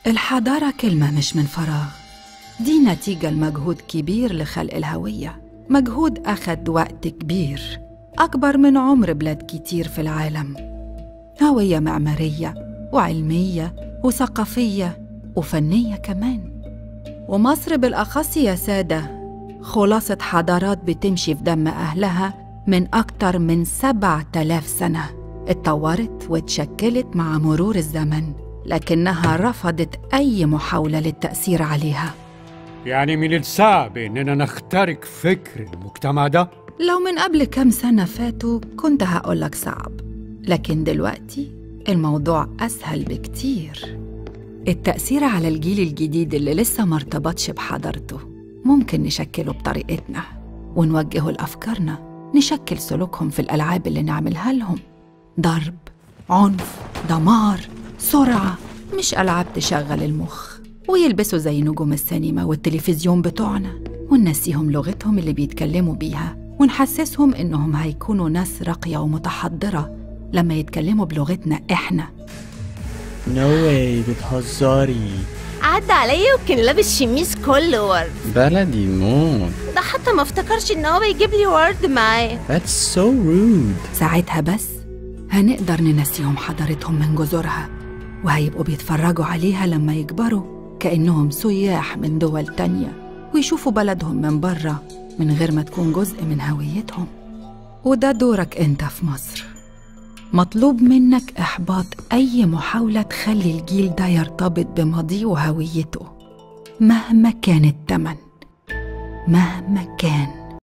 الحضارة كلمة مش من فراغ دي نتيجة لمجهود كبير لخلق الهوية مجهود أخد وقت كبير أكبر من عمر بلاد كتير في العالم هوية معمارية وعلمية وثقافية وفنية كمان ومصر بالأخص يا سادة خلاصة حضارات بتمشي في دم أهلها من أكتر من سبعة آلاف سنة اتطورت واتشكلت مع مرور الزمن لكنها رفضت أي محاولة للتأثير عليها يعني من الصعب إننا نخترق فكر المجتمع ده لو من قبل كام سنة فاتوا كنت هقولك صعب لكن دلوقتي الموضوع أسهل بكتير التأثير على الجيل الجديد اللي لسه ما ارتبطش بحضارته ممكن نشكله بطريقتنا ونوجهه لأفكارنا نشكل سلوكهم في الألعاب اللي نعملها لهم ضرب عنف دمار سرعة مش ألعاب تشغل المخ ويلبسوا زي نجوم السينما والتلفزيون بتوعنا وننسيهم لغتهم اللي بيتكلموا بيها ونحسسهم إنهم هيكونوا ناس راقية ومتحضرة لما يتكلموا بلغتنا إحنا نو واي بتهزري عدى عليا وكان لابس شميس كله ورد بلدي موت ده حتى ما افتكرش ان هو يجيب لي ورد معاه That's so rude ساعتها بس هنقدر ننسيهم حضارتهم من جذورها وهيبقوا بيتفرجوا عليها لما يكبروا كأنهم سياح من دول تانية ويشوفوا بلدهم من بره من غير ما تكون جزء من هويتهم وده دورك انت في مصر مطلوب منك إحباط أي محاولة تخلي الجيل ده يرتبط بماضيه وهويته مهما كان التمن مهما كان